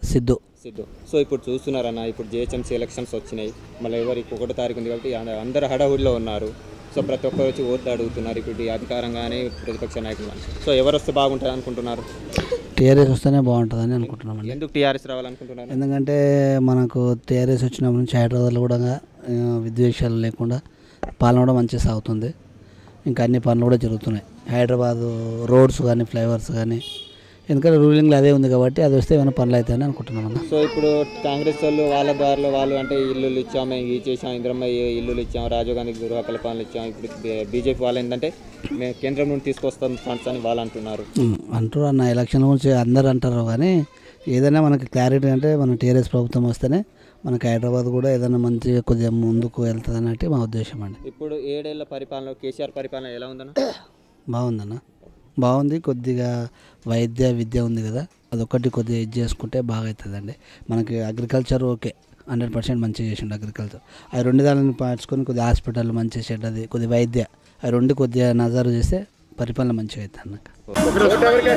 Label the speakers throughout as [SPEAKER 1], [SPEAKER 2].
[SPEAKER 1] Siddhu
[SPEAKER 2] Siddhu so ఇప్పుడు చూస్తున్నారన్న ఇప్పుడు GHMC elections వచ్చినాయి మళ్ళీ ఎవరికి ఒకటో తారీఖు ఉంది కాబట్టి అంద- అందరు హడావుడిలో ఉన్నారు సో ప్రతి ఒక్కరు వచ్చి ఓట్లు అడుగుతున్నారు ఇప్పుడు ఈ అధికారం కానీ ప్రతిపక్ష నాయకులు కానీ సో ఎవరు వస్తే బాగుంటుంది అనుకుంటున్నారు
[SPEAKER 1] టీఆర్ఎస్ వస్తేనే బాగుంటుందని అనుకుంటున్నామండి
[SPEAKER 2] ఎందుకు టీఆర్ఎస్ రావాలనుకుంటున్నారు
[SPEAKER 1] ఎందుకంటే మనకు టీఆర్ఎస్ వచ్చినప్పటి నుంచి హైదరాబాద్లో కూడా ఆ, విద్వేషాలు లేకుండా పాలన కూడా మంచిగా సాగుతుంది ఇంకా అన్ని పనులు కూడా జరుగుతున్నాయి హైదరాబాద్ రోడ్స్ కానీ ఫ్లైఓవర్స్ కానీ ఎందుకంటే రూలింగ్లో అదే ఉంది కాబట్టి అది వస్తే ఏమైనా పనులు అవుతాయని అనుకుంటున్నాం అన్న
[SPEAKER 2] సో ఇప్పుడు కాంగ్రెస్ వాళ్ళు వాళ్ళ దారిలో వాళ్ళు అంటే ఇల్లులు ఇచ్చాం మేము ఇది చేసాం ఇంద్రమ్మ ఈ- ఇల్లులు ఇచ్చాం రాజీవ్ గాంధీ గృహ కల్పనలు ఇచ్చాం ఇప్పుడు బీజేపీ వాళ్ళు ఏంటంటే మేము కేంద్రం నుండి తీసుకొస్తాం ఫండ్స్ అని వాళ్ళు అంటున్నారు
[SPEAKER 1] ఉమ్, అంటారు అన్న ఎలక్షన్ గురించి అందరు అంటారు కానీ ఏదైనా మనకి క్లారిటీ అంటే మన టీఆర్ఎస్ ప్రభుత్వం వస్తేనే మనకి హైదరాబాద్ కూడా ఏదైనా మంచిగా కొద్దిగా ముందుకు వెళ్తుంది అన్నట్టు మా ఉద్దేశం అండి
[SPEAKER 2] ఇప్పుడు ఏడేళ్ల పరిపాలన కేసీఆర్ పరిపాలన ఎలా ఉందన్న
[SPEAKER 1] బాగుందన్న బాగుంది కొద్దిగా వైద్య విద్య ఉంది కదా అదొకటి కొద్దిగా ఇది చేసుకుంటే బాగా అవుతుందండి మనకి అగ్రికల్చర్ ఓకే హండ్రెడ్ పర్సెంట్ మంచిగా చేసిండు అగ్రికల్చర్ అవి రెండు దానిని పాటించుకొని కొద్దిగా హాస్పిటల్ మంచిగా చెడ్డది కొద్దిగా వైద్య అవి రెండు కొద్దిగా నజరు చేస్తే పరిపాలన మంచిగా అవుతుంది అన్నక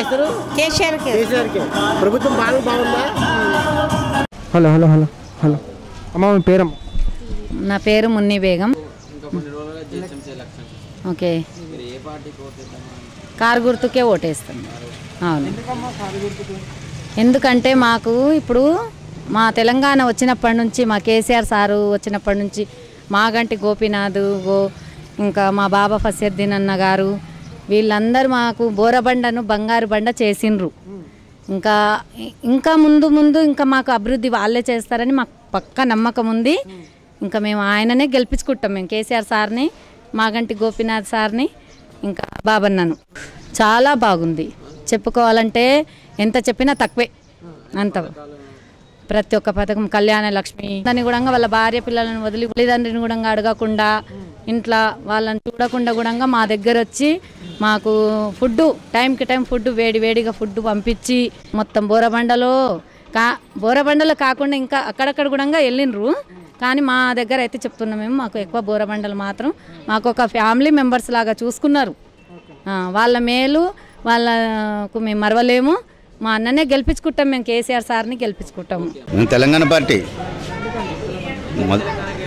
[SPEAKER 3] ప్రభుత్వం బాగా బాగుందా హలో హలో హలో హలో అమ్మ మీ పేరమ్మ
[SPEAKER 4] నా పేరు మున్ని బేగం ఓకే కారు గుర్తుకే ఓటేస్తాను అవును ఎందుకంటే మాకు ఇప్పుడు మా తెలంగాణ వచ్చినప్పటి నుంచి మా కేసీఆర్ సారు వచ్చినప్పటి నుంచి మాగంటి గోపీనాథ్ గో ఇంకా మా బాబా ఫసీద్దీన్ అన్న గారు వీళ్ళందరూ మాకు బోరబండను బంగారు బండ చేసిండ్రు ఇంకా ఇంకా ముందు ముందు ఇంకా మాకు అభివృద్ధి వాళ్ళే చేస్తారని మాకు పక్క నమ్మకం ఉంది ఇంకా మేము ఆయననే గెలిపించుకుంటాం మేము కేసీఆర్ సార్ని మాగంటి గోపీనాథ్ సార్ని ఇంకా బాబన్నను చాలా బాగుంది చెప్పుకోవాలంటే ఎంత చెప్పినా తక్కువే అంత ప్రతి ఒక్క పథకం కళ్యాణ లక్ష్మి దాన్ని కూడా వాళ్ళ భార్య పిల్లలను వదిలి తల్లిదండ్రిని కూడా అడగకుండా ఇంట్లో వాళ్ళని చూడకుండా కూడా మా దగ్గర వచ్చి మాకు ఫుడ్ టైంకి టైం ఫుడ్ వేడి వేడిగా ఫుడ్ పంపించి మొత్తం బోరబండలో కా బోరబండలో కాకుండా ఇంకా అక్కడక్కడ కూడా వెళ్ళిండ్రు కానీ మా దగ్గర అయితే చెప్తున్నాం మేము మాకు ఎక్కువ బోరబండలు మాత్రం మాకు ఒక ఫ్యామిలీ మెంబర్స్ లాగా చూసుకున్నారు ఆ, వాళ్ళ మేలు వాళ్ళకు మేము మరవలేము మా అన్ననే గెలిపించుకుంటాం మేము కేసీఆర్ సార్ని గెలిపించుకుంటాము
[SPEAKER 5] మేము తెలంగాణ పార్టీ మొద-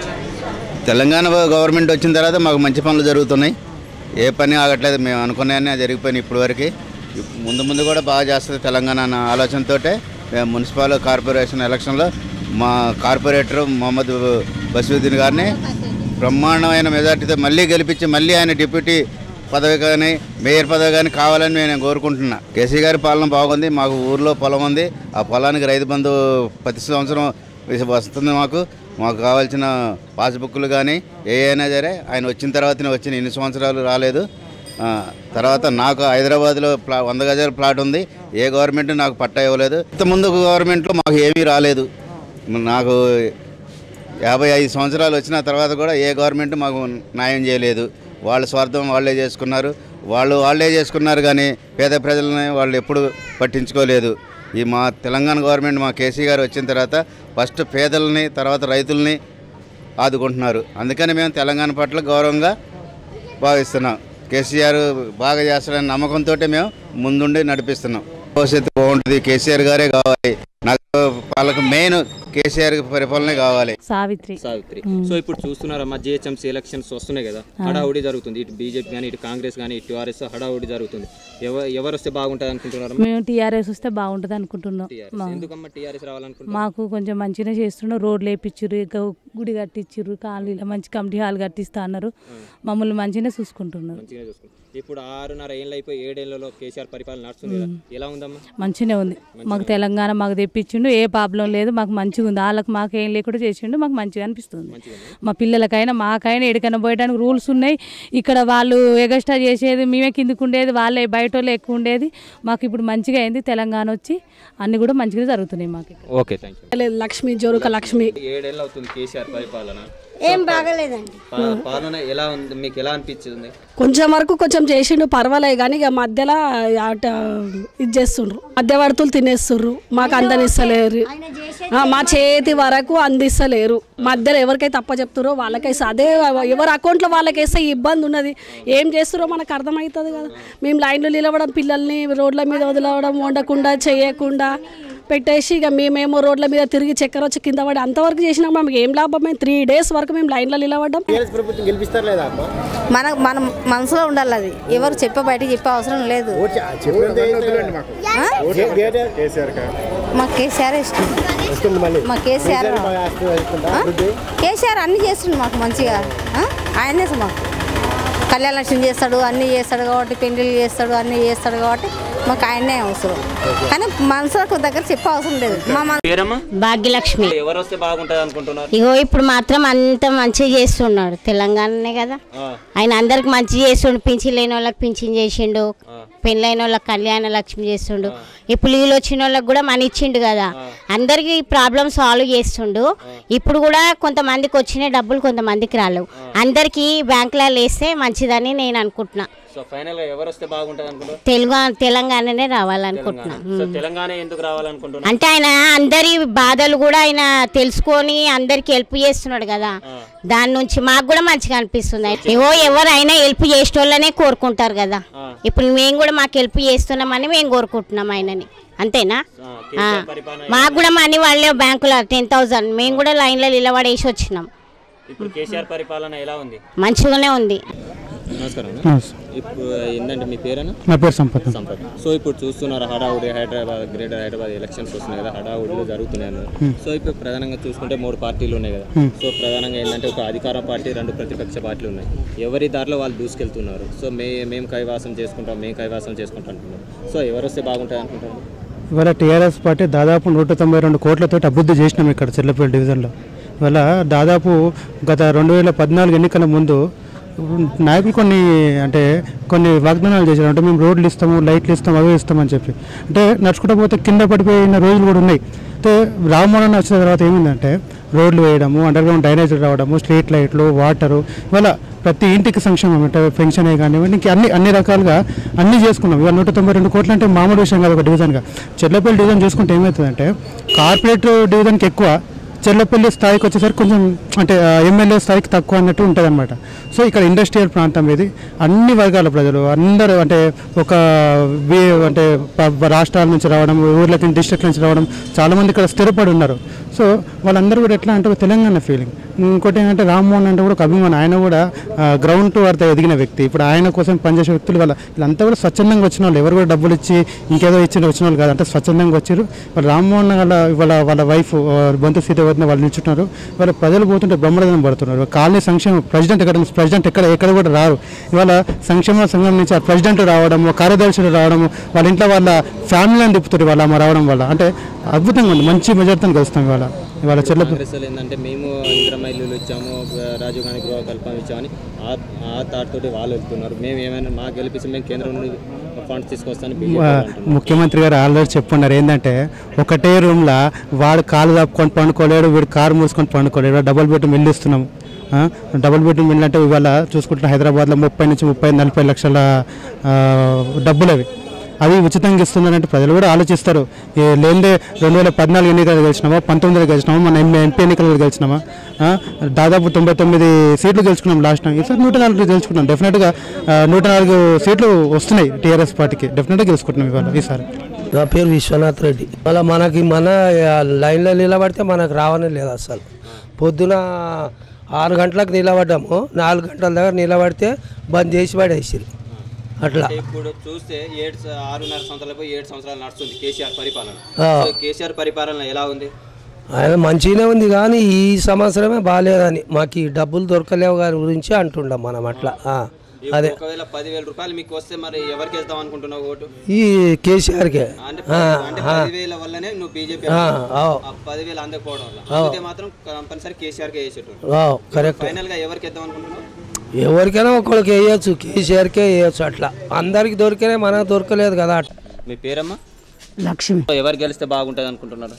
[SPEAKER 5] తెలంగాణ గవర్నమెంట్ వచ్చిన తర్వాత మాకు మంచి పనులు జరుగుతున్నాయి ఏ పని ఆగట్లేదు మేము అనుకున్నాయని జరిగిపోయినాయి ఇప్పటి వరకు ముందు ముందు కూడా బాగా చేస్తుంది తెలంగాణ అన్న ఆలోచనతో మేము మున్సిపల్ కార్పొరేషన్ ఎలక్షన్లో మా కార్పొరేటర్ మొహమ్మద్ బసీద్దీన్ గారిని బ్రహ్మాండమైన మెజార్టీతో మళ్ళీ గెలిపించి మళ్ళీ ఆయన డిప్యూటీ పదవి కానీ మేయర్ పదవి కానీ కావాలని నేను కోరుకుంటున్నా కేసీ గారి పాలన బాగుంది మాకు ఊర్లో పొలం ఉంది ఆ పొలానికి రైతు బంధు ప్రతి సంవత్సరం వస్తుంది మాకు మాకు కావాల్సిన పాస్బుక్లు కానీ ఏ అయినా సరే ఆయన వచ్చిన తర్వాతనే వచ్చిన ఇన్ని సంవత్సరాలు రాలేదు ఆ, తర్వాత నాకు హైదరాబాద్లో ప్లా వంద గజాల ప్లాట్ ఉంది ఏ గవర్నమెంట్ నాకు పట్టా ఇవ్వలేదు ఇంతకుముందు గవర్నమెంట్లో మాకు ఏమీ రాలేదు నాకు యాభై ఐదు సంవత్సరాలు వచ్చిన తర్వాత కూడా ఏ గవర్నమెంట్ మాకు న్యాయం చేయలేదు వాళ్ళ స్వార్థం వాళ్ళే చేసుకున్నారు వాళ్ళు వాళ్ళే చేసుకున్నారు కానీ పేద ప్రజలని వాళ్ళు ఎప్పుడు పట్టించుకోలేదు ఈ మా తెలంగాణ గవర్నమెంట్ మా కేసీ గారు వచ్చిన తర్వాత ఫస్ట్ పేదలని తర్వాత రైతుల్ని ఆదుకుంటున్నారు అందుకని మేము తెలంగాణ పట్ల గౌరవంగా భావిస్తున్నాం కేసీఆర్ బాగా చేస్తాడని నమ్మకంతో మేము ముందుండి నడిపిస్తున్నాం భవిష్యత్తు బాగుంటుంది కేసీఆర్ గారే కావాలి నాకు వాళ్ళకు మెయిన్ కేసీఆర్ పరిపాలనే కావాలి
[SPEAKER 6] సావిత్రి
[SPEAKER 2] సావిత్రి సో ఇప్పుడు చూస్తున్నారమ్మా జిహెచ్ఎంసీ ఎలక్షన్స్ వస్తున్నాయి కదా హడావుడి జరుగుతుంది ఇటు బీజేపీ కానీ ఇటు కాంగ్రెస్ కానీ ఇటు టీఆర్ఎస్ హడావుడి జరుగుతుంది ఎవరు ఎవరు వస్తే బాగుంటుంది అనుకుంటున్నారు
[SPEAKER 6] మేము టీఆర్ఎస్ వస్తే బాగుంటుంది అనుకుంటున్నాం మా-
[SPEAKER 2] ఎందుకమ్మా టీఆర్ఎస్ రావాలనుకుంటున్నారు
[SPEAKER 6] మాకు కొంచెం మంచిగానే చేస్తున్నాం రోడ్లు వేయించారు గుడి కట్టించారు కాలనీలో మంచి కమిటీ హాల్ కట్టిస్తా అన్నారు మమ్మల్ని మంచిగానే చూసుకుంటున్నారు
[SPEAKER 2] మంచిగా చూసుకుంటారు ఇప్పుడు ఆరున్నర ఏళ్ళు అయిపోయి ఏడేళ్లలో కేసీఆర్ పరిపాలన నడుస్తుంది కదా ఎలా ఉందమ్మా
[SPEAKER 6] మంచిగానే ఉంది మాకు తెలంగాణ మాకు తెప్పించిండు ఏ ప్రాబ్లం లేదు మాకు మంచిగా ఉంది వాళ్ళకి మాకు ఏం లేకుండా చేసిండు మాకు మంచిగా అనిపిస్తుంది మా పిల్లలకైనా మాకైనా ఎక్కడికైనా పోయడానికి రూల్స్ ఉన్నాయి ఇక్కడ వాళ్ళు ఎగస్ట్రా చేసేది మేమే కిందకు ఉండేది వాళ్ళే బయట వాళ్ళు ఎక్కువ ఉండేది మాకు ఇప్పుడు మంచిగా అయింది తెలంగాణ వచ్చి అన్ని కూడా మంచిగా జరుగుతున్నాయి మాకు ఇక్కడ.
[SPEAKER 2] ఓకే థ్యాంక్ యూ
[SPEAKER 7] లక్ష్మి జోరుక లక్ష్మి
[SPEAKER 2] ఏడేళ్ళు అవుతుంది కేసీఆర్ పరిపాలన
[SPEAKER 7] ఏం బాగలేదండి
[SPEAKER 2] పా- పాలన ఎలా ఉంది మీకు ఎలా అనిపించింది
[SPEAKER 7] కొంచెం వరకు కొంచెం చేసిండు పర్వాలేదు కానీ ఇక మధ్యలో అట ఇది చేస్తుండ్రు మధ్యవర్తులు తినేస్తుండ్రు మాకు అందనిస్తలేరు ఆ, మా చేతి వరకు అందిస్తలేరు మధ్యలో ఎవరికైతే తప్ప చెప్తారో వాళ్ళకైతే అదే ఎవరి అకౌంట్లో వాళ్ళకేస్తే ఇబ్బంది ఉన్నది ఏం చేస్తారో మనకు అర్థమవుతుంది కదా మేము లైన్లో నిలవడం పిల్లల్ని రోడ్ల మీద వదలవడం వండకుండా చేయకుండా పెట్టేసి ఇక మేమేమో రోడ్ల మీద తిరిగి చక్కెర వచ్చి కింద పడి అంతవరకు చేసినా మాకు ఏం లాభం మేము త్రీ డేస్ వరకు మేము లైన్లో నిలబడ్డాం
[SPEAKER 8] ప్రభుత్వం గెలిపిస్తారు లేదా అమ్మ
[SPEAKER 9] మన మన మనసులో ఉండాలి అది ఎవరు చెప్పే బయటకు చెప్పే అవసరం లేదు ఆ? మాకు కేసీఆర్ ఇష్టం
[SPEAKER 8] వస్తుంది మళ్ళీ
[SPEAKER 9] మా కేసీఆర్
[SPEAKER 8] కేసీఆర్ బాగా వస్తుంది, వస్తుందా?
[SPEAKER 9] ఆ?
[SPEAKER 8] అభివృద్ధి?
[SPEAKER 9] కేసీఆర్ అన్ని చేస్తుండు మాకు మంచిగా ఆ? ఆయనే మాకు కళ్యాణ లక్ష్మి చేస్తాడు అన్నీ చేస్తాడు కాబట్టి పెళ్లిళ్ళు చేస్తాడు అన్నీ చేస్తాడు కాబట్టి మాకు ఆయనే అవసరం కానీ మనసులకు దగ్గర చెప్పే అవసరం లేదు మా మన
[SPEAKER 2] పేరమ్మా
[SPEAKER 10] భాగ్యలక్ష్మి
[SPEAKER 2] ఎవరు వస్తే బాగుంటుంది అనుకుంటున్నారు
[SPEAKER 10] ఇగో ఇప్పుడు మాత్రం అంత మంచిగా చేస్తున్నాడు తెలంగాణనే కదా
[SPEAKER 2] ఆ,
[SPEAKER 10] ఆయన అందరికి మంచి చేస్తుండు పింఛన్ లేని వాళ్ళకి పింఛన్ చేసిండు పెళ్ళైన వాళ్ళకి కళ్యాణ లక్ష్మి చేస్తుండు ఇప్పుడు వీళ్ళు వచ్చిన వాళ్ళకి కూడా మనీ ఇచ్చిండు కదా అందరికి ప్రాబ్లమ్ సాల్వ్ చేస్తుండు ఇప్పుడు కూడా కొంతమందికి వచ్చిన డబ్బులు కొంతమందికి రాలేవు అందరికి బ్యాంకులలో వేస్తే మంచిదని నేను అనుకుంటున్నా
[SPEAKER 2] సో ఫైనల్ గా ఎవరు వస్తే బాగుంటుంది అనుకుంటున్నారు
[SPEAKER 10] తెలుగు తెలంగాణనే రావాలనుకుంటున్నా
[SPEAKER 2] సో తెలంగాణ ఎందుకు రావాలనుకుంటున్నారు
[SPEAKER 10] అంటే ఆయన అందరి బాధలు కూడా ఆయన తెలుసుకొని అందరికి హెల్ప్ చేస్తున్నాడు కదా దాని నుంచి మాకు కూడా మంచిగా అనిపిస్తుంది ఏవో ఎవరైనా హెల్ప్ చేసేటోళ్ళనే కోరుకుంటారు కదా ఇప్పుడు మేము కూడా మాకు హెల్ప్ చేస్తున్నామని మేము కోరుకుంటున్నాం ఆయనని అంతేనా
[SPEAKER 2] ఆ,
[SPEAKER 10] ఆ.
[SPEAKER 2] కేసీఆర్ పరిపాలన
[SPEAKER 10] మాకు కూడా మనీ వాళ్ళే బ్యాంకులో టెన్ థౌసండ్ మేము కూడా లైన్లో నిలబడేసి వచ్చినాం
[SPEAKER 2] ఇప్పుడు కేసీఆర్ పరిపాలన ఎలా ఉంది
[SPEAKER 10] మంచిగానే ఉంది
[SPEAKER 2] నమస్కారం ఇప్పుడు ఏంటంటే మీ పేరేనా
[SPEAKER 3] నా పేరు సంపత్
[SPEAKER 2] సంపత్ సో ఇప్పుడు చూస్తున్నారు హడావుడి హైదరాబాద్ గ్రేటర్ హైదరాబాద్ ఎలక్షన్స్ వస్తున్నాయి కదా హడావుడిలో జరుగుతున్నాయి అన్నారు. సో ఇప్పుడు ప్రధానంగా చూసుకుంటే మూడు పార్టీలు ఉన్నాయి కదా సో ప్రధానంగా ఏంటంటే ఒక అధికార పార్టీ రెండు ప్రతిపక్ష పార్టీలు ఉన్నాయి ఎవరి దారిలో వాళ్ళు దూసుకెళ్తున్నారు సో మే మేము కైవాసం చేసుకుంటాం మేము కైవాసం చేసుకుంటాం అంటున్నారు సో ఎవరు వస్తే బాగుంటుంది అనుకుంటున్నారు
[SPEAKER 3] ఇవాళ టీఆర్ఎస్ పార్టీ దాదాపు నూట తొంభై రెండు కోట్లతో అభివృద్ధి చేసినాం ఇక్కడ చెర్లపల్లి డివిజన్లో ఇవాళ దాదాపు గత రెండు వేల పద్నాలుగు ఎన్నికల ముందు నాయకులు కొన్ని అంటే కొన్ని వాగ్దానాలు చేశారు అంటే మేము రోడ్లు ఇస్తాము లైట్లు ఇస్తాము అవి ఇస్తామని చెప్పి అంటే నడుచుకుంటూ పోతే కింద పడిపోయిన రోజులు కూడా ఉన్నాయి అయితే రామమోహన్ వచ్చిన తర్వాత ఏమైందంటే రోడ్లు వేయడము అండర్ గ్రౌండ్ డ్రైనేజీలు రావడము స్ట్రీట్ లైట్లు వాటరు ఇవాళ ప్రతి ఇంటికి సంక్షేమం అంటే పెన్షన్ కానివ్వండి ఇంకా అన్ని అన్ని రకాలుగా అన్ని చేసుకున్నాం ఇవాళ నూట తొంభై రెండు కోట్లు అంటే మామూలు విషయం కాదు ఒక డివిజన్గా చెర్లపల్లి డివిజన్ చూసుకుంటే ఏమవుతుందంటే కార్పొరేట్ డివిజన్కి ఎక్కువ చెర్లపల్లి స్థాయికి వచ్చేసరికి కొంచెం అంటే ఆ, ఎమ్మెల్యే స్థాయికి తక్కువ అన్నట్టు ఉంటుంది అనమాట సో ఇక్కడ ఇండస్ట్రియల్ ప్రాంతం ఇది అన్ని వర్గాల ప్రజలు అందరూ అంటే ఒక వి- అంటే ప- రాష్ట్రాల నుంచి రావడం ఊర్లకి డిస్ట్రిక్ట్ నుంచి రావడం చాలామంది ఇక్కడ స్థిరపడి ఉన్నారు సో వాళ్ళందరూ కూడా ఎట్లా అంటే ఒక తెలంగాణ ఫీలింగ్ ఇంకోటి ఏంటంటే రామ్మోహన్ అంటే కూడా ఒక అభిమానం ఆయన కూడా గ్రౌండ్ టు అర్త ఎదిగిన వ్యక్తి ఇప్పుడు ఆయన కోసం పనిచేసే వ్యక్తులు వాళ్ళ వీళ్ళంతా కూడా స్వచ్ఛందంగా వచ్చిన వాళ్ళు ఎవరు కూడా డబ్బులు ఇచ్చి ఇంకేదో ఇచ్చిన వచ్చిన వాళ్ళు కాదు అంటే స్వచ్ఛందంగా వచ్చారు వాళ్ళు రామ్మోహన్ వాళ్ళ వాళ్ళ వాళ్ళ వైఫ్ బొంత సీత వదిన వాళ్ళు నిల్చుంటున్నారు వాళ్ళ ప్రజలు పోతుంటే బ్రహ్మరథం పడుతున్నారు కాలనీ సంక్షేమ ప్రెసిడెంట్ ఎక్కడ ప్రెసిడెంట్ ఎక్కడ ఎక్కడ కూడా రారు ఇవాళ సంక్షేమ సంఘం నుంచి ఆ ప్రెసిడెంట్ రావడము కార్యదర్శులు రావడము వాళ్ళ ఇంట్లో వాళ్ళ ఫ్యామిలీని తిప్పుతారు వాళ్ళ అమ్మ రావడం వల్ల అంటే అద్భుతంగా ఉంది మంచి మెజార్టీని కలుస్తాం ఇవాళ ఇవాళ చెల్ల
[SPEAKER 2] కాంగ్రెస్ వాళ్ళు ఏంటంటే మేము ఇందిరమ్మ ఇల్లులు ఇచ్చాము రాజీవ్ గాంధీ గృహ కల్పన ఇచ్చామని ఆ ఆ థాట్ తోటి వాళ్ళు వెళ్తున్నారు మేము ఏమైనా మాకు గెలిపిస్తే మేము కేంద్రం నుండి ఫండ్స్ తీసుకొస్తాను బీజేపీ
[SPEAKER 3] ఆ, ముఖ్యమంత్రి గారు ఆల్రెడీ చెప్పున్నారు ఏంటంటే ఒకటే రూమ్లో వాడు కాలు తప్పుకొని పండుకోలేడు వీడు కారు మూసుకొని పండుకోలేడు డబుల్ బెడ్రూమ్ ఇల్లు ఇస్తున్నాము ఆ, డబుల్ బెడ్రూమ్ ఇల్లు అంటే ఇవాళ చూసుకుంటే హైదరాబాద్లో ముప్పై నుంచి ముప్పై నలభై లక్షల ఆ, డబ్బులు అవి అవి ఉచితంగా ఇస్తున్నారంటే ప్రజలు కూడా ఆలోచిస్తారు ఏ లేనిదే రెండు వేల పద్నాలుగు ఎన్నికలు గెలిచినామా పంతొమ్మిదిలో గెలిచినామా మన ఎంపీ ఎంపీ ఎన్నికలు గెలిచినామా ఆ, దాదాపు తొంభై తొమ్మిది సీట్లు గెలుచుకున్నాం లాస్ట్ టైం ఈసారి నూట నాలుగు గెలుచుకున్నాం డెఫినెట్గా ఆ, నూట నాలుగు సీట్లు వస్తున్నాయి టీఆర్ఎస్ పార్టీకి డెఫినెట్గా గెలుచుకుంటున్నాం ఇవాళ ఈసారి
[SPEAKER 11] నా పేరు విశ్వనాథ్ రెడ్డి మళ్ళీ మనకి మన లైన్లో నిలబడితే మనకు రావనే లేదు అసలు పొద్దున ఆరు గంటలకు నిలబడ్డాము నాలుగు గంటల దగ్గర నిలబడితే బంద్ చేసి పడేసిరు అట్లా
[SPEAKER 2] అంటే ఇప్పుడు చూస్తే ఏడు స- ఆరున్నర సంవత్సరాలకు ఏడు సంవత్సరాలు నడుస్తుంది కేసీఆర్ పరిపాలన
[SPEAKER 11] ఆ.
[SPEAKER 2] సో కేసీఆర్ పరిపాలన ఎలా ఉంది
[SPEAKER 11] ఆయన మంచిగానే ఉంది కానీ ఈ సంవత్సరమే బాగాలేదని మాకు ఈ డబ్బులు దొరకలేవు గారి గురించి అంటుండం మనం అట్లా ఆ, అదే
[SPEAKER 2] ఒకవేళ పదివేల రూపాయలు మీకు వస్తే మరి ఎవరికి వేద్దాం అనుకుంటున్నావు ఓటు
[SPEAKER 11] ఈ కేసీఆర్కే
[SPEAKER 2] అంటే
[SPEAKER 11] ఆ,
[SPEAKER 2] పది- అంటే
[SPEAKER 11] ఆ.
[SPEAKER 2] పదివేల వల్లనే నువ్వు బీజేపీ
[SPEAKER 11] ఆ, అవు.
[SPEAKER 2] పదివేలు అందకపోవడం వల్ల
[SPEAKER 11] అవు.
[SPEAKER 2] అందుకే మాత్రం కంపల్సరీ కేసీఆర్ కే వేసేటోడు
[SPEAKER 11] అవు, కరెక్ట్
[SPEAKER 2] ఫైనల్ గా ఎవరికి వేద్దాం అనుకుంటున్నావు
[SPEAKER 11] ఎవరికైనా ఒకళ్ళకి వేయచ్చు కేసీఆర్కే వేయచ్చు అట్లా అందరికి దొరికినా మనకు దొరకలేదు కదా అట్లా
[SPEAKER 2] మీ పేరమ్మా
[SPEAKER 12] లక్ష్మి
[SPEAKER 2] ఎవరు గెలిస్తే బాగుంటుంది అనుకుంటున్నారు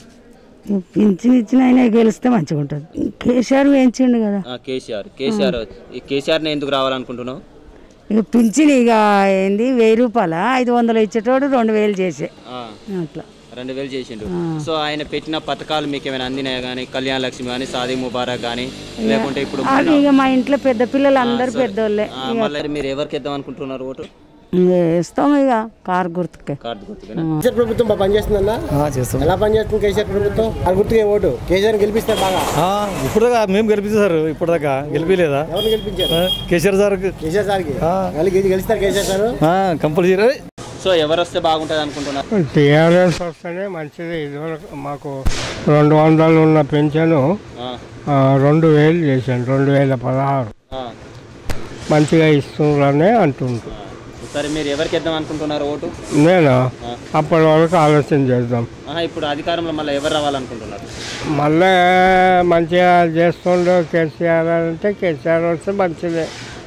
[SPEAKER 12] పింఛన్ ఇచ్చిన ఆయన గెలిస్తే మంచిగా ఉంటుంది కేసీఆర్ వేయించిండు కదా
[SPEAKER 2] ఆ, కేసీఆర్ కేసీఆర్ ఈ కేసీఆర్ని ఎందుకు రావాలనుకుంటున్నావు
[SPEAKER 12] ఇక పింఛన్ ఇక ఏంది వెయ్యి రూపాయల ఐదు వందలు ఇచ్చేటోడు రెండు వేలు చేసే
[SPEAKER 2] ఆ,
[SPEAKER 12] అట్లా
[SPEAKER 2] రెండు వేలు చేసిండు సో ఆయన పెట్టిన పథకాలు మీకు ఏమైనా అందినాయా కానీ కళ్యాణ లక్ష్మి కానీ సాది ముబారక్ కానీ లేకుంటే ఇప్పుడు
[SPEAKER 12] అవి ఇక మా ఇంట్లో పెద్ద పిల్లలు అందరు పెద్దోళ్ళే
[SPEAKER 2] ఆ, మళ్ళీ మీరు ఎవరికి ఇద్దాం అనుకుంటున్నారు ఓటు
[SPEAKER 12] వేస్తాం ఇక కారు గుర్తుకే
[SPEAKER 2] కార్డు గుర్తుగా
[SPEAKER 8] కేసీఆర్ ప్రభుత్వం బాగా పనిచేస్తుందన్నా
[SPEAKER 13] చేస్తాం
[SPEAKER 8] ఎలా పనిచేస్తుంది కేసీఆర్ ప్రభుత్వం అది గుర్తుకే ఓటు కేసీఆర్ గెలిపిస్తారు బాగా
[SPEAKER 13] ఇప్పుడు దాకా మేము గెలిపించారు ఇప్పుడు దాకా గెలిపిలేదా
[SPEAKER 8] ఎవరిని గెలిపించారు
[SPEAKER 13] కేసీఆర్ సార్
[SPEAKER 8] కేసీఆర్ సార్కి మళ్ళీ గెలి- గెలుస్తారు కేసీఆర్ సార్
[SPEAKER 13] కంపల్సరీ
[SPEAKER 2] సో ఎవరు వస్తే బాగుంటుంది అనుకుంటున్నారు
[SPEAKER 14] టీఆర్ఎస్ వస్తేనే మంచిది ఇదివరకు మాకు రెండు వందలు ఉన్న పెన్షను
[SPEAKER 2] ఆ,
[SPEAKER 14] ఆ, రెండు వేలు చేశాను రెండు వేల పదహారు
[SPEAKER 2] ఆ.
[SPEAKER 14] మంచిగా ఇస్తున్నారనే అంటుండ్రు
[SPEAKER 2] సరే మీరు ఎవరికి ఇద్దాం అనుకుంటున్నారు ఓటు
[SPEAKER 14] నేను అప్పటి వరకు ఆలోచన చేద్దాం
[SPEAKER 2] ఆహా, ఇప్పుడు అధికారంలో మళ్ళీ ఎవరు రావాలనుకుంటున్నారు
[SPEAKER 14] మళ్ళీ మంచిగా చేస్తుండ్రు కేసీఆర్ అంటే కేసీఆర్ వస్తే మంచిదే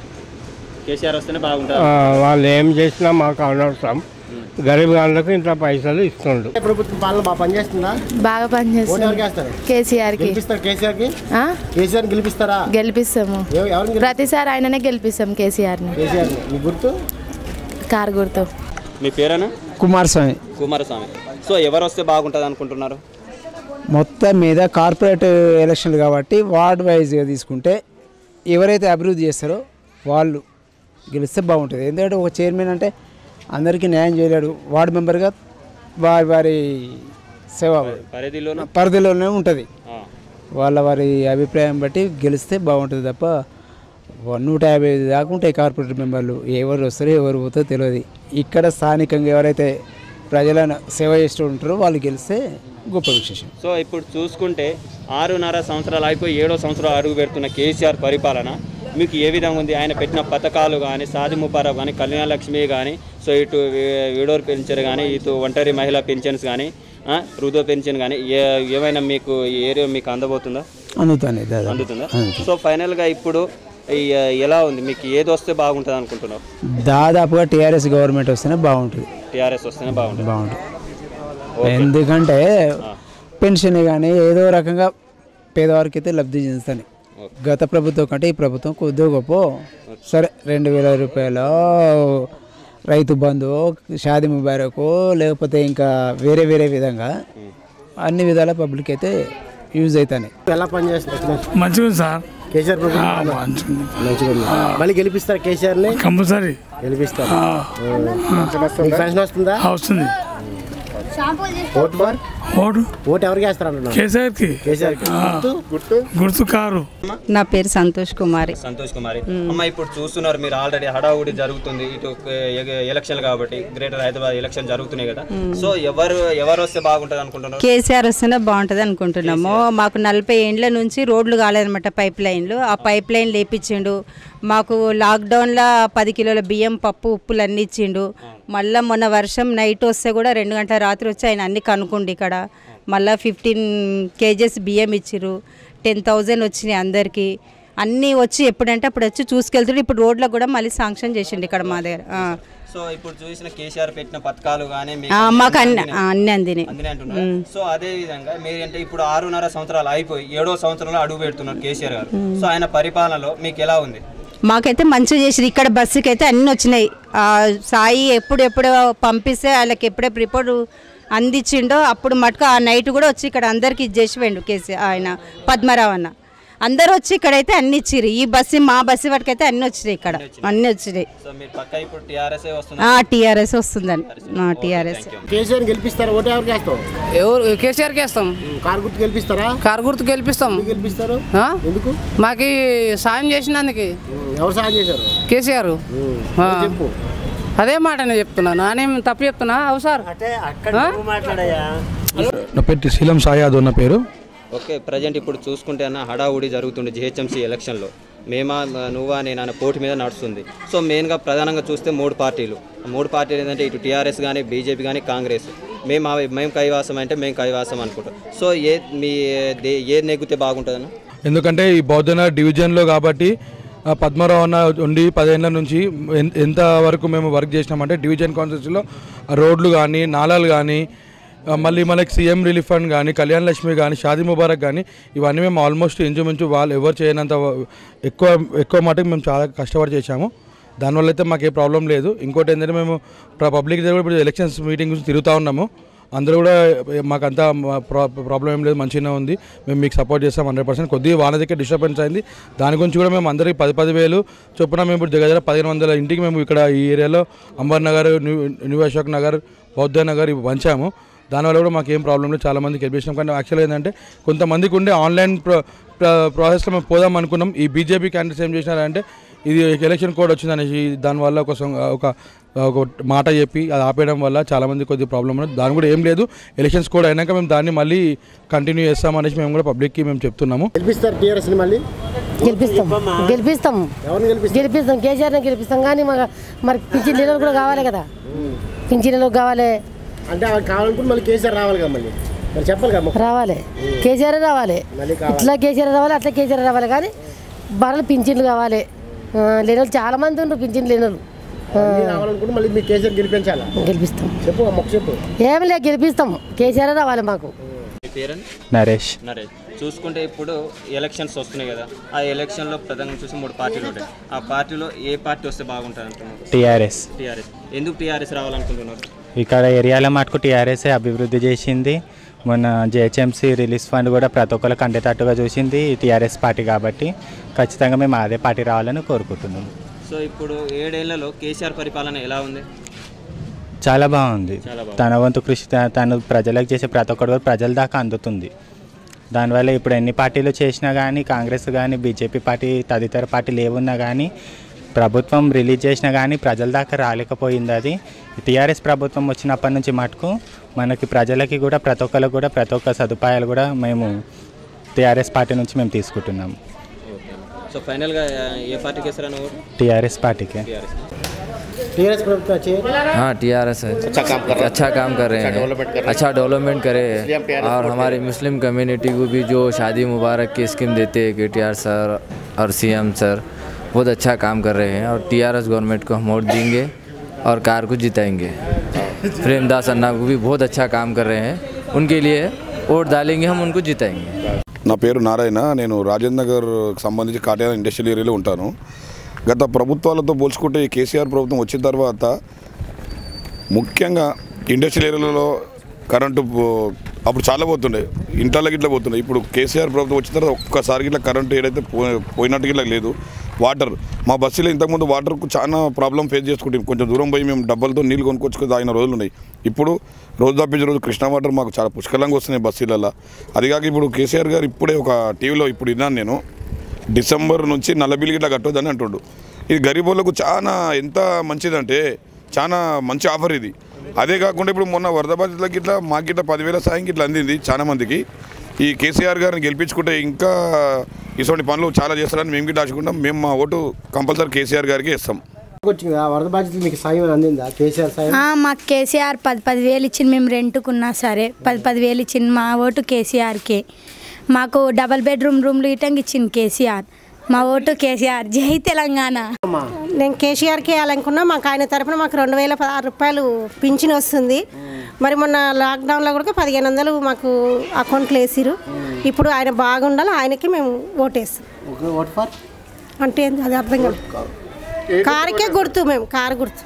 [SPEAKER 2] కేసీఆర్ వస్తేనే బాగుంటుంది
[SPEAKER 14] ఆ, వాళ్ళు ఏం చేసినా మాకు అనవసరం గరీబ్ వాళ్ళకు ఇంత పైసలు ఇస్తుండ్రు
[SPEAKER 8] ప్రభుత్వం పాలన బాగా పనిచేస్తుందా
[SPEAKER 15] బాగా
[SPEAKER 8] ఓటు ఎవరికి
[SPEAKER 15] పనిచేస్తుంది
[SPEAKER 8] వేస్తారు
[SPEAKER 15] కేసీఆర్ కి
[SPEAKER 8] గెలిపిస్తారు కేసీఆర్ కి కేసీఆర్ గెలిపిస్తారా
[SPEAKER 15] గెలిపిస్తాము
[SPEAKER 8] ఎవ- ఎవరిని గెలిపి-
[SPEAKER 15] ప్రతిసారి ఆయననే గెలిపిస్తాం కేసీఆర్ ని
[SPEAKER 8] కేసీఆర్ మీ గుర్తు
[SPEAKER 15] కారు గుర్తు
[SPEAKER 2] మీ పేరేనా
[SPEAKER 16] కుమారస్వామి
[SPEAKER 2] కుమారస్వామి సో ఎవరు వస్తే బాగుంటుంది అనుకుంటున్నారు
[SPEAKER 16] మొత్తం మీద కార్పొరేట్ ఎలక్షన్లు కాబట్టి వార్డ్ వైజ్గా తీసుకుంటే ఎవరైతే అభివృద్ధి చేస్తారో వాళ్ళు గెలిస్తే బాగుంటుంది ఎందుకంటే ఒక చైర్మన్ అంటే అందరికీ న్యాయం చేయలేడు వార్డు మెంబర్గా వారి వారి సేవ
[SPEAKER 2] పరిధిలోనే
[SPEAKER 16] పరిధిలోనే ఉంటుంది
[SPEAKER 2] ఆ.
[SPEAKER 16] వాళ్ళ వారి అభిప్రాయం బట్టి గెలిస్తే బాగుంటుంది తప్ప వన్ నూట యాభై ఐదు దాకా ఉంటాయి కార్పొరేటర్ మెంబర్లు ఎవరు వస్తారో ఎవరు పోతారో తెలియదు ఇక్కడ స్థానికంగా ఎవరైతే ప్రజలను సేవ చేస్తూ ఉంటారో వాళ్ళు గెలిస్తే గొప్ప విశేషం
[SPEAKER 2] సో ఇప్పుడు చూసుకుంటే ఆరున్నర సంవత్సరాలు అయిపోయి ఏడో సంవత్సరాలు అడుగు పెడుతున్న కేసీఆర్ పరిపాలన మీకు ఏ విధంగా ఉంది ఆయన పెట్టిన పథకాలు కానీ సాది ముబారక్ కానీ కళ్యాణ లక్ష్మి కానీ సో ఇటు వీ- వీడోర్ పెన్షన్ కానీ ఇటు ఒంటరి మహిళా పెన్షన్స్ కానీ ఆ, వృద్ధో పెన్షన్ కానీ ఏ ఏమైనా మీకు ఈ ఏరియా మీకు అందబోతుందా
[SPEAKER 16] అందుతానే దాదాపు
[SPEAKER 2] అందుతుందా
[SPEAKER 16] అందుతుంది.
[SPEAKER 2] సో ఫైనల్గా ఇప్పుడు ఈ, ఎలా ఉంది మీకు ఏది వస్తే బాగుంటుంది అనుకుంటున్నారు
[SPEAKER 16] దాదాపుగా టీఆర్ఎస్ గవర్నమెంట్ వస్తేనే బాగుంటుంది
[SPEAKER 2] టీఆర్ఎస్ వస్తేనే బాగుంటుంది
[SPEAKER 16] బాగుంటుంది ఎందుకంటే పెన్షన్ కానీ ఏదో రకంగా పేదవారికి అయితే లబ్ధి చెందుతాయి గత ప్రభుత్వం కంటే ఈ ప్రభుత్వం కొద్దిగా గొప్ప సరే రెండు వేల రూపాయలు రైతు బంధు షాది ముబారకో లేకపోతే ఇంకా వేరే వేరే విధంగా అన్ని విధాల పబ్లిక్ అయితే యూజ్ అవుతాయి
[SPEAKER 8] ఎలా పనిచేస్తారు
[SPEAKER 14] మంచిగా ఉంది సార్
[SPEAKER 8] కేసీఆర్ ప్రభుత్వం పాలన? మంచిగా ఉంది మళ్ళీ గెలిపిస్తారు కేసీఆర్ ని
[SPEAKER 14] కంపల్సరీ
[SPEAKER 8] గెలిపిస్తారు మీకు పెన్షన్ వస్తుందా
[SPEAKER 14] వస్తుంది
[SPEAKER 8] ఓటు ఫర్
[SPEAKER 14] ఓటు
[SPEAKER 8] ఓటు ఎవరికి వేస్తారు అంటున్నారు
[SPEAKER 14] కేసీఆర్ కి
[SPEAKER 8] కేసీఆర్ కి గుర్తు గుర్తు
[SPEAKER 14] గుర్తు కారు
[SPEAKER 17] నా పేరు సంతోష్ కుమారి
[SPEAKER 2] సంతోష్ కుమారి అమ్మ ఇప్పుడు చూస్తున్నారు మీరు ఆల్రెడీ హడావుడి జరుగుతుంది ఇటు ఎలక్షన్ కాబట్టి గ్రేటర్ హైదరాబాద్ ఎలక్షన్ జరుగుతున్నాయి కదా సో ఎవరు ఎవరు వస్తే బాగుంటుంది అనుకుంటున్నారు
[SPEAKER 17] కేసీఆర్ వస్తేనే బాగుంటుంది అనుకుంటున్నాము మాకు నలభై ఏండ్ల నుంచి రోడ్లు కాలేదన్నమాట పైప్ లైన్లు ఆ పైప్ లైన్ లేపించిండు మాకు లాక్డౌన్లో పది కిలోల బియ్యం పప్పు ఉప్పులు అన్నీ ఇచ్చిండు మళ్ళీ మొన్న వర్షం నైట్ వస్తే కూడా రెండు గంటల రాత్రి వచ్చి ఆయన అన్ని కనుక్కుండు ఇక్కడ మళ్ళీ ఫిఫ్టీన్ కేజెస్ బియ్యం ఇచ్చిర్రు టెన్ థౌజండ్ వచ్చినాయి అందరికీ అన్నీ వచ్చి ఎప్పుడంటే అప్పుడు వచ్చి చూసుకెళ్తుండ్రు ఇప్పుడు రోడ్లకు కూడా మళ్ళీ శాంక్షన్ చేసిండు ఇక్కడ మా దగ్గర ఆ.
[SPEAKER 2] సో ఇప్పుడు చూసిన కేసీఆర్ పెట్టిన పథకాలు కానీ
[SPEAKER 17] ఆ, మాకు అన్ని ఆ, అన్ని అందినాయి
[SPEAKER 2] అందినే అంటున్నారు సో అదే విధంగా మీరు అంటే ఇప్పుడు ఆరున్నర సంవత్సరాలు అయిపోయి ఏడో సంవత్సరంలో అడుగు పెడుతున్నారు కేసీఆర్ గారు సో ఆయన పరిపాలనలో మీకు ఎలా ఉంది
[SPEAKER 17] మాకైతే మంచిగా చేసిరు ఇక్కడ బస్సుకి అయితే అన్నీ వచ్చినాయి ఆ, సాయి ఎప్పుడు ఎప్పుడు పంపిస్తే వాళ్ళకి ఎప్పుడెప్పుడు రిపోర్ట్ అందించిండో అప్పుడు మటుకు ఆ నైట్ కూడా వచ్చి ఇక్కడ అందరికి ఇచ్చేసి వెండు కేసీ ఆయన పద్మరావు అన్న అందరూ వచ్చి ఇక్కడైతే అన్ని ఇచ్చిర్రు ఈ బస్సు మా బస్సు వాటికైతే అన్ని వచ్చినాయి ఇక్కడ అన్ని వచ్చినాయి
[SPEAKER 2] సో మీరు పక్క ఇప్పుడు టీఆర్ఎస్ వస్తుంది
[SPEAKER 17] టీఆర్ఎస్ వస్తుందండి టీఆర్ఎస్
[SPEAKER 8] కేసీఆర్ గెలిపిస్తారు ఓటు ఎవరికి వేస్తావు
[SPEAKER 18] ఎవరు కేసీఆర్కి వేస్తాం
[SPEAKER 8] కారు గుర్తు గెలిపిస్తారా
[SPEAKER 18] కారు గుర్తు గెలిపిస్తాం
[SPEAKER 8] గెలిపిస్తారు
[SPEAKER 18] ఆ?
[SPEAKER 8] ఎందుకు
[SPEAKER 18] మాకు ఈ సాయం చేసినందుకు
[SPEAKER 8] ఎవరు సాయం చేశారు
[SPEAKER 18] కేసీఆర్ ఆ.
[SPEAKER 8] చెప్పు
[SPEAKER 18] అదే మాట నేను చెప్తున్నాను నానేం తప్పు చెప్తున్నా అవు సార్ ఆ?
[SPEAKER 19] నా పేరు శీలం సాయాద్ నా పేరు
[SPEAKER 2] ఓకే ప్రజెంట్ ఇప్పుడు చూసుకుంటే అన్న హడావుడి జరుగుతుంది జిహెచ్ఎంసీ ఎలక్షన్లో మేమా నువ్వా నేను అన్న పోటీ మీద నడుస్తుంది సో మెయిన్గా ప్రధానంగా చూస్తే మూడు పార్టీలు ఆ మూడు పార్టీలు ఏంటంటే ఇటు టీఆర్ఎస్ కానీ బీజేపీ కానీ కాంగ్రెస్ మేము ఆ- మేము కైవాసం అంటే మేము కైవాసం అనుకుంటాం సో ఏ మీ దే- ఏది నెగ్గితే బాగుంటుందన్న
[SPEAKER 19] ఎందుకంటే ఈ బౌద్ధన డివిజన్లో కాబట్టి ఆ, పద్మరావు అన్న ఉండి పదేళ్ళ నుంచి ఎన్- ఎంత వరకు మేము వర్క్ చేసినామంటే డివిజన్ కాన్స్టిట్యూన్సీలో రోడ్లు కానీ నాలాలు కానీ ఆ, మళ్ళీ మనకి సీఎం రిలీఫ్ ఫండ్ కానీ కళ్యాణ్ లక్ష్మి కానీ షాదీ ముబారక్ కానీ ఇవన్నీ మేము ఆల్మోస్ట్ ఇంచుమించు వాళ్ళు ఎవరు చేయనంత వ- ఎక్కువ ఎక్కువ మటుకు మేము చాలా కష్టపడి చేశాము దానివల్ల అయితే మాకు ఏ ప్రాబ్లం లేదు ఇంకోటి ఏంటంటే మేము పబ్లిక్ దగ్గర ఇప్పుడు ఎలక్షన్స్ మీటింగ్ గురించి తిరుగుతూ ఉన్నాము అందరూ కూడా మాకంతా ప్రా ప్రాబ్లం ఏం లేదు మంచిగానే ఉంది మేము మీకు సపోర్ట్ చేస్తాం హండ్రెడ్ పర్సెంట్ కొద్దిగా వాన దగ్గర డిస్టర్బెన్స్ అయింది దాని గురించి కూడా మేము అందరికీ పది పది వేలు చొప్పున మేము ఇప్పుడు దగ్గర దగ్గర పదిహేను వందల ఇంటికి మేము ఇక్కడ ఈ ఏరియాలో అంబర్ నగర్ న్యూ న్యూ అశోక్ నగర్ బౌద్ధ నగర్ ఇవి పంచాము దానివల్ల కూడా మాకు ఏం ప్రాబ్లం లేదు చాలా మందికి గెలిపించినాం కానీ యాక్చువల్గా ఏంటంటే కొంతమందికి ఉండే ఆన్లైన్ ప్రో ప్రాసెస్లో మేము పోదాం అనుకున్నాం ఈ బీజేపీ క్యాండిడేట్స్ ఏం చేసినారంటే ఇది ఎలక్షన్ కోడ్ వచ్చిందనేసి దానివల్ల ఒక సొంగ- ఒక ఒక మాట చెప్పి అది ఆపేయడం వల్ల చాలా మంది కొద్దిగా ప్రాబ్లం ఉన్నది దాని కూడా ఏం లేదు ఎలక్షన్స్ కోడ్ అయినాక మేము దాన్ని మళ్ళీ కంటిన్యూ చేస్తామనేసి మేము కూడా పబ్లిక్కి మేము చెప్తున్నాము
[SPEAKER 8] గెలిపిస్తారు టీఆర్ఎస్ మళ్ళీ
[SPEAKER 20] గెలిపిస్తాం గెలిపిస్తాం
[SPEAKER 8] ఎవరిని గెలిపిస్తారు
[SPEAKER 20] గెలిపిస్తాం కేసీఆర్ని గెలిపిస్తాం కానీ మాకు మరి పింఛన్ లేని కూడా కావాలి కదా పింఛన్లు కావాలి
[SPEAKER 8] అంటే అవి కావాలనుకుంటే మళ్ళీ కేసీఆర్ రావాలి కదా మళ్ళీ మరి చెప్పాలి కదా
[SPEAKER 20] రావాలి కేసీఆర్ రావాలి
[SPEAKER 8] మళ్ళీ కావాలి.
[SPEAKER 20] ఇట్లా కేసీఆర్ రావాలి అట్లా కేసీఆర్ రావాలి కానీ బర్రెలు పింఛన్లు కావాలి ఆ, లేని వాళ్ళు చాలా మంది ఉన్నారు పింఛన్ లేని వాళ్ళు ఆ,
[SPEAKER 8] మళ్ళీ రావాలనుకుంటే మళ్ళీ మీ కేసీఆర్ గెలిపించాలా
[SPEAKER 20] గెలిపిస్తాం
[SPEAKER 8] చెప్పు అమ్మకు చెప్పు
[SPEAKER 20] ఏమి లేదు గెలిపిస్తాం కేసీఆర్ రావాలి మాకు
[SPEAKER 2] మీ పేరండి
[SPEAKER 21] నరేష్
[SPEAKER 2] నరేష్ చూసుకుంటే ఇప్పుడు ఎలక్షన్స్ వస్తున్నాయి కదా ఆ ఎలక్షన్లో ప్రధానంగా చూసి మూడు పార్టీలు ఉంటాయి ఆ పార్టీలో ఏ పార్టీ వస్తే బాగుంటుంది అంటున్నారు
[SPEAKER 21] టీఆర్ఎస్
[SPEAKER 2] టీఆర్ఎస్ ఎందుకు టీఆర్ఎస్ రావాలనుకుంటున్నారు
[SPEAKER 21] ఇక్కడ ఏరియాలో మటుకు టీఆర్ఎస్ అభివృద్ధి చేసింది మొన్న జిహెచ్ఎంసీ రిలీజ్ ఫండ్ కూడా ప్రతి ఒక్కరికి అందేటట్టుగా చూసింది టీఆర్ఎస్ పార్టీ కాబట్టి ఖచ్చితంగా మేము అదే పార్టీ రావాలని కోరుకుంటున్నాం
[SPEAKER 2] సో ఇప్పుడు ఏడేళ్లలో కేసీఆర్ పరిపాలన ఎలా ఉంది
[SPEAKER 21] చాలా బాగుంది
[SPEAKER 2] చాలా బాగుంది.
[SPEAKER 21] తన వంతు కృషి త- తను ప్రజలకు చేసే ప్రతి ఒక్కటి కూడా ప్రజల దాకా అందుతుంది దానివల్ల ఇప్పుడు ఎన్ని పార్టీలు చేసినా కానీ కాంగ్రెస్ కానీ బీజేపీ పార్టీ తదితర పార్టీలు ఏమున్నా కానీ ప్రభుత్వం రిలీజ్ చేసినా కానీ ప్రజల దాకా రాలేకపోయింది అది టీఆర్ఎస్ ప్రభుత్వం వచ్చినప్పటి నుంచి మటుకు మనకి ప్రజలకి కూడా ప్రతి ఒక్కరికి కూడా ప్రతి ఒక్క సదుపాయాలు కూడా మేము టీఆర్ఎస్ పార్టీ నుంచి మేము తీసుకుంటున్నాం
[SPEAKER 2] సో ఫైనల్గా ఏ పార్టీకి వేస్తారని ఓటు
[SPEAKER 21] టీఆర్ఎస్ పార్టీకి
[SPEAKER 2] టీఆర్ఎస్
[SPEAKER 8] టీఆర్ఎస్ ప్రభుత్వం వచ్చే
[SPEAKER 22] हाँ टी आर एस है
[SPEAKER 8] अच्छा काम कर रहे हैं।
[SPEAKER 22] अच्छा काम कर रहे
[SPEAKER 8] अच्छा
[SPEAKER 22] हैं
[SPEAKER 8] डेवलपमेंट कर रहे हैं।
[SPEAKER 22] अच्छा डेवलपमेंट करे
[SPEAKER 8] इसलिए हम TRS
[SPEAKER 22] और
[SPEAKER 8] वोट
[SPEAKER 22] हमारी मुस्लिम कम्युनिटी को भी जो शादी मुबारक की स्कीम देते हैं के टी आर सर और सी एम सर बहुत अच्छा काम कर रहे हैं और टी आर एस गवर्नमेंट को हम वोट देंगे और कार को जिताएंगे प्रेमदास अन्ना को भी बहुत अच्छा काम कर रहे हैं उनके लिए वोट डालेंगे हम उनको जिताएंगे
[SPEAKER 23] నా పేరు నారాయణ నేను రాజేంద్ర నగర్ సంబంధించి కాటేర ఇండస్ట్రియల్ ఏరియాలో ఉంటాను గత ప్రభుత్వాలతో పోల్చుకుంటే ఈ కేసీఆర్ ప్రభుత్వం వచ్చిన తర్వాత ముఖ్యంగా ఇండస్ట్రియల్ ఏరియాలలో కరెంటు పో- అప్పుడు చాలా పోతుండే ఇంట్లోకి ఇట్లా పోతుండే ఇప్పుడు కేసీఆర్ ప్రభుత్వం వచ్చిన తర్వాత ఒక్కసారి ఇట్లా కరెంటు ఏదైతే పో పోయినట్టు ఇట్లా లేదు వాటర్ మా బస్సులో ఇంతకుముందు వాటర్కు చాలా ప్రాబ్లం ఫేస్ చేసుకుంటాం కొంచెం దూరం పోయి మేము డబ్బలతో నీళ్ళు కొనుక్కొచ్చుకొని తాగిన రోజులు ఉన్నాయి ఇప్పుడు రోజు తప్పించిన రోజు కృష్ణా వాటర్ మాకు చాలా పుష్కలంగా వస్తున్నాయి బస్సులలో అది కాక ఇప్పుడు కేసీఆర్ గారు ఇప్పుడే ఒక టీవీలో ఇప్పుడు విన్నాను నేను డిసెంబర్ నుంచి నల్ల బిల్లు గిట్లా కట్టొద్దని అంటుండు ఇది గరీబులకు చాలా ఎంత మంచిదంటే చాలా మంచి ఆఫర్ ఇది అదే కాకుండా ఇప్పుడు మొన్న వరద బాధితులకి ఇట్లా మాకు ఇట్లా పదివేల సాయం ఇట్లా అందింది చాలా మందికి ఈ కేసీఆర్ గారిని గెలిపించుకుంటే ఇంకా ఇటువంటి పనులు చాలా చేస్తారని మేము గిట్లా ఆశకుంటాం మేము మా ఓటు కంపల్సరీ కేసీఆర్ గారికి ఇస్తాం
[SPEAKER 8] వచ్చింది ఆ వరద బాధితులు మీకు సాయం అందిందా కేసీఆర్ సాయం
[SPEAKER 24] ఆ, మాకు కేసీఆర్ పది పది వేలు ఇచ్చింది మేము రెంట్కున్నా సరే పది పది వేలు ఇచ్చింది మా ఓటు కేసీఆర్కే మాకు డబల్ బెడ్రూమ్ రూమ్లు ఇటంగా ఇచ్చింది కేసీఆర్ మా ఓటు కేసీఆర్ జై తెలంగాణ
[SPEAKER 25] నేను కేసీఆర్కి వేయాలనుకున్నా మాకు ఆయన తరపున మాకు రెండు వేల పదహారు రూపాయలు పింఛన్ వస్తుంది మరి మొన్న లాక్డౌన్లో కూడా పదిహేను వందలు మాకు అకౌంట్లో వేసిరు ఇప్పుడు ఆయన బాగుండాలి ఆయనకి మేము ఓటేస్తాం
[SPEAKER 8] ఓట్ ఫర్
[SPEAKER 25] అంటే ఏంది? అది అర్థం కాదు కారుకే గుర్తు మేము కారు గుర్తు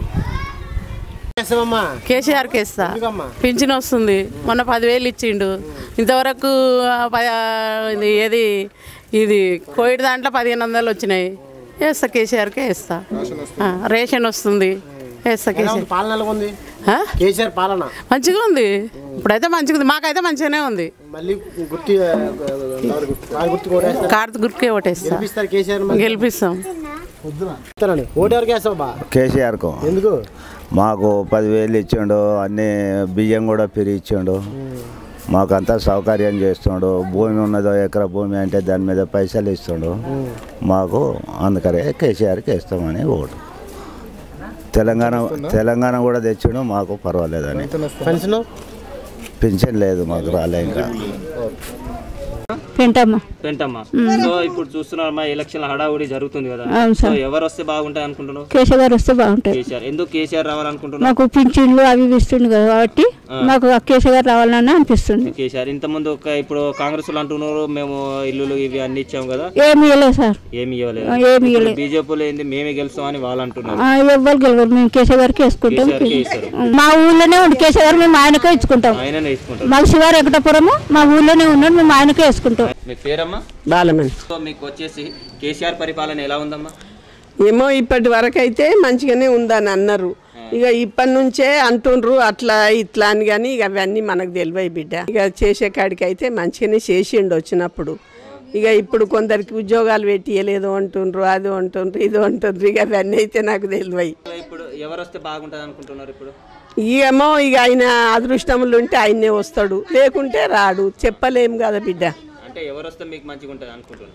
[SPEAKER 8] చేస్తామమ్మా
[SPEAKER 18] కేసీఆర్కి ఇస్తా
[SPEAKER 8] ఎందుకమ్మా?
[SPEAKER 18] పింఛన్ వస్తుంది మొన్న పదివేలు ఇచ్చిండు ఇంతవరకు ఆ, ప- ఆ, ఇది ఏది ఇది కోవిడ్ దాంట్లో పదిహేను వందలు వచ్చినాయి వేస్తా కేసీఆర్కే వేస్తా ఆ, రేషన్ వస్తుంది వేస్తా
[SPEAKER 8] ఎలా ఉంది?
[SPEAKER 18] కేసీఆర్
[SPEAKER 8] పాలన ఎలా ఉంది కేసీఆర్ పాలన
[SPEAKER 18] మంచిగా ఉంది ఇప్పుడైతే మంచిగా ఉంది మాకైతే మంచిగానే ఉంది
[SPEAKER 8] మళ్ళీ గుర్తు కారు గుర్తు కారు గుర్తు కూడా వేస్తారు.
[SPEAKER 18] కార్త్ గుర్తుకే ఓటేస్తా
[SPEAKER 8] గెలిపిస్తారు కేసీఆర్ మరి?
[SPEAKER 18] గెలిపిస్తాం
[SPEAKER 8] ఇస్తారండి. ఓటు ఎవరికి వేస్తావు బా
[SPEAKER 26] కేసీఆర్కు
[SPEAKER 8] ఎందుకు
[SPEAKER 26] మాకు పదివేలు ఇచ్చిండు అన్ని బియ్యం కూడా పెరిగి ఇచ్చిండు మాకంతా సౌకర్యం చేస్తుండు భూమి ఉన్నదో ఎకరా భూమి అంటే దాని మీద పైసలు ఇస్తుండు మాకు అందుకనే కేసీఆర్కి ఇస్తామని ఓటు తెలంగాణ తెలంగాణ కూడా తెచ్చిండు మాకు పర్వాలేదని
[SPEAKER 8] పెన్షన్
[SPEAKER 26] పింఛన్ లేదు మాకు రాలే ఇంకా
[SPEAKER 1] పెంటమ్మ
[SPEAKER 2] పెంటమ్మ
[SPEAKER 1] మ్మ్.
[SPEAKER 2] సో ఇప్పుడు చూస్తున్నారమ్మా ఎలక్షన్ హడావుడి జరుగుతుంది కదా
[SPEAKER 1] అవును
[SPEAKER 2] సో
[SPEAKER 1] సార్.
[SPEAKER 2] ఎవరు వస్తే బాగుంటాయి అనుకుంటున్నావు
[SPEAKER 1] కేశవ్ గారు వస్తే బాగుంటుంది
[SPEAKER 2] కేసీఆర్ ఎందుకు కేసీఆర్ రావాలనుకుంటున్నావు
[SPEAKER 1] మాకు పింఛన్లు అవి ఇవి ఇస్తుండు కదా కాబట్టి
[SPEAKER 2] ఆ.
[SPEAKER 1] మాకు ఆ కేశవ్ గారు రావాలని అనిపిస్తుంది
[SPEAKER 2] కేసీఆర్ ఇంతకుముందు ఒక ఇప్పుడు కాంగ్రెస్ వాళ్ళు అంటున్నారు మేము ఇల్లులు ఇవి అన్ని ఇచ్చాం కదా
[SPEAKER 1] ఏమి ఇవ్వలేదు సార్
[SPEAKER 2] ఏమి ఇవ్వలేదు
[SPEAKER 1] ఆ, ఏమి ఇవ్వలేదు.
[SPEAKER 2] బీజేపీలో ఏంది మేమే గెలుస్తామని వాళ్ళు అంటున్నారు
[SPEAKER 1] ఆ, ఎవ్వరు గెలవరు మేము కేశవ్ గారికి వేసుకుంటాం
[SPEAKER 2] కేసీఆర్కే ఇస్తారు.
[SPEAKER 1] మా ఊళ్ళోనే ఉండి కేశవ్ గారు మేము ఆయనకే ఇచ్చుకుంటాం
[SPEAKER 2] ఆయననే ఇసుకుంటారు
[SPEAKER 1] మాకు శివ వెంకటపురము మా ఊళ్ళోనే ఉన్నాడు మేము ఆయనకే వేసుకుంటాం
[SPEAKER 2] మీ పేరమ్మా
[SPEAKER 4] బాలమని
[SPEAKER 2] సో మీకు వచ్చేసి కేసీఆర్ పరిపాలన ఎలా ఉందమ్మా
[SPEAKER 4] ఏమో ఇప్పటి వరకు అయితే మంచిగానే ఉందని అన్నారు ఇక ఇప్పటి నుంచే అంటుండ్రు అట్లా ఇట్లా అని కానీ ఇక అవన్నీ మనకు తెలివై బిడ్డ ఇక చేసే కాడికి అయితే మంచిగానే చేసిండు వచ్చినప్పుడు ఇక ఇప్పుడు కొందరికి ఉద్యోగాలు పెట్టియలేదు అంటుండ్రు అది అంటుండ్రు ఇది అంటుండ్రు ఇక అవన్నీ అయితే నాకు తెలివై
[SPEAKER 2] ఇప్పుడు ఎవరు వస్తే బాగుంటుంది అనుకుంటున్నారు ఇప్పుడు
[SPEAKER 4] ఏమో ఇక ఆయన అదృష్టములు ఉంటే ఆయన్నే వస్తాడు లేకుంటే రాడు చెప్పలేం కదా బిడ్డ
[SPEAKER 2] అంటే ఎవరు వస్తే మీకు మంచిగా ఉంటుంది అనుకుంటున్నారు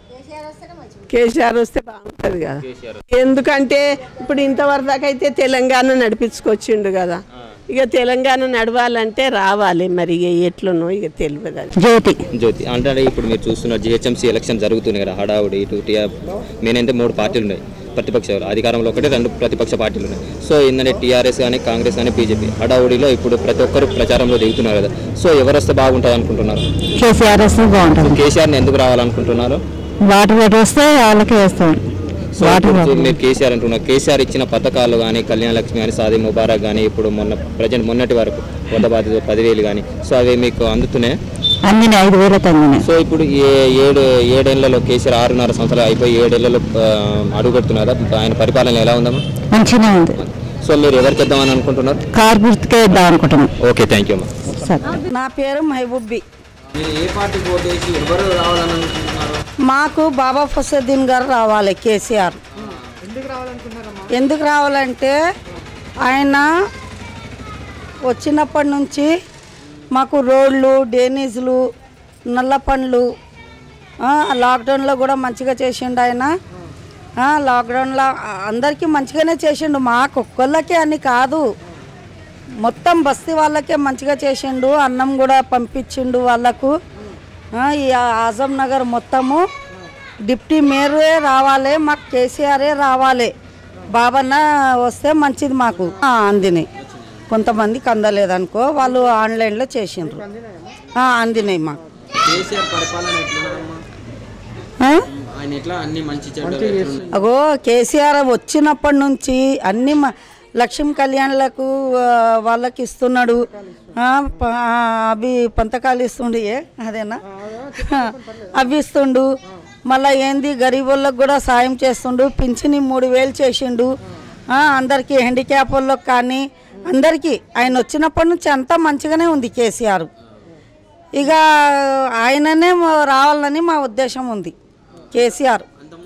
[SPEAKER 4] కేసీఆర్ వస్తే బాగుంటుంది కదా
[SPEAKER 2] కేసీఆర్
[SPEAKER 4] ఎందుకంటే ఇప్పుడు ఇంతవరకు దాకా అయితే తెలంగాణ నడిపించుకొచ్చిండు కదా ఇక తెలంగాణ నడవాలంటే రావాలి మరి ఇక ఎట్లనో ఇక తెలియదు అది
[SPEAKER 1] జ్యోతి
[SPEAKER 2] జ్యోతి అంటే ఇప్పుడు మీరు చూస్తున్నారు జిహెచ్ఎంసీ ఎలక్షన్ జరుగుతుంది కదా హడావుడి ఇటు టీఆర్ నేనైతే మూడు పార్టీలు ఉన్నాయి ప్రతిపక్షాలు అధికారంలో ఒకటి రెండు ప్రతిపక్ష పార్టీలు ఉన్నాయి సో ఏంటంటే టీఆర్ఎస్ కానీ కాంగ్రెస్ కానీ బీజేపీ హడావుడిలో ఇప్పుడు ప్రతి ఒక్కరు ప్రచారంలో దిగుతున్నారు కదా సో ఎవరు వస్తే బాగుంటుంది అనుకుంటున్నారు
[SPEAKER 1] కేసీఆర్ వస్తే బాగుంటుంది
[SPEAKER 2] కేసీఆర్ని ఎందుకు రావాలనుకుంటున్నారు
[SPEAKER 1] వాటర్ వాటర్ వస్తే వాళ్ళకే వేస్తాం
[SPEAKER 2] సో ఇప్పుడు మీరు కేసీఆర్ అంటున్నారు కేసీఆర్ ఇచ్చిన పథకాలు కానీ కళ్యాణ లక్ష్మి కానీ సాది ముబారక్ కానీ ఇప్పుడు మొన్న ప్రజెంట్ మొన్నటి వరకు వంద బాధ్యత పదివేలు కానీ సో అవి మీకు అందుతున్నాయి
[SPEAKER 1] అన్ని ఐదు వేలకు అందినాయి
[SPEAKER 2] సో ఇప్పుడు ఏ ఏడు ఏడేళ్లలో కేసీఆర్ ఆరున్నర సంవత్సరాలు అయిపోయి ఏడేళ్లలో ఆ, అడుగు పెడుతున్నారా ఆయన పరిపాలన ఎలా ఉందమ్మా
[SPEAKER 1] మంచిగానే ఉంది
[SPEAKER 2] సో మీరు ఎవరికి ఇద్దామని అనుకుంటున్నారు
[SPEAKER 1] కార్ గుర్తుకే ఇద్దాం అనుకుంటున్నాం
[SPEAKER 2] ఓకే థ్యాంక్ యూ అమ్మా
[SPEAKER 5] నా పేరు మహబూబ్బి
[SPEAKER 2] మీరు ఏ పార్టీకి ఓటేసి ఎవరు రావాలని అనుకుంటున్నారు
[SPEAKER 5] మాకు బాబా ఫసద్దీన్ గారు రావాలి కేసీఆర్ ఎందుకు రావాలంటే ఆయన వచ్చినప్పటి నుంచి మాకు రోడ్లు డ్రైనేజీలు నల్ల పండ్లు ఆ, లాక్డౌన్లో కూడా మంచిగా చేసిండు ఆయన ఆ, లాక్డౌన్లో అందరికీ మంచిగానే చేసిండు మాకు ఒక్కళ్ళకే అని కాదు మొత్తం బస్తీ వాళ్ళకే మంచిగా చేసిండు అన్నం కూడా పంపించిండు వాళ్ళకు ఆ, ఈ ఆజం నగర్ మొత్తము డిప్టీ మేయరే రావాలి మాకు కేసీఆరే రావాలి బాబన్న వస్తే మంచిది మాకు ఆ, అందినాయి కొంతమందికి అందలేదనుకో వాళ్ళు ఆన్లైన్లో చేసిండ్రు ఆ, అందినాయి మాకు
[SPEAKER 2] కేసీఆర్ పరిపాలన ఎట్లున్నదమ్మా
[SPEAKER 5] ఆ?
[SPEAKER 2] ఆయన ఎట్లా అన్ని మంచి చెడ్డలు ఎట్లున్నాయి?
[SPEAKER 5] అగో కేసీఆర్ వచ్చినప్పటి నుంచి అన్ని మ- లక్ష్మీ కళ్యాణ్లకు ఆ, వాళ్ళకి ఇస్తున్నాడు ఆ, ప- ఆ, అవి పంతకాలు ఇస్తుండు ఏ అదేనా అవి ఇస్తుండు మళ్ళీ ఏంది గరీబ్ వాళ్ళకి కూడా సాయం చేస్తుండు పింఛని మూడు వేలు చేసిండు ఆ, అందరికీ హ్యాండిక్యాప్ వాళ్ళకి కానీ అందరికీ ఆయన వచ్చినప్పటి నుంచి అంతా మంచిగానే ఉంది కేసీఆర్ ఇక ఆయననే మా- రావాలని మా ఉద్దేశం ఉంది కేసీఆర్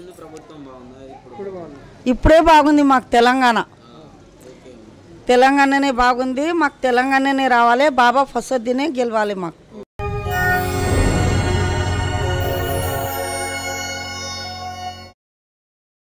[SPEAKER 5] ఇప్పుడే బాగుంది మాకు తెలంగాణ తెలంగాణనే బాగుంది మాకు తెలంగాణనే రావాలి బాబా ఫసద్దీనే గెలవాలి మాకు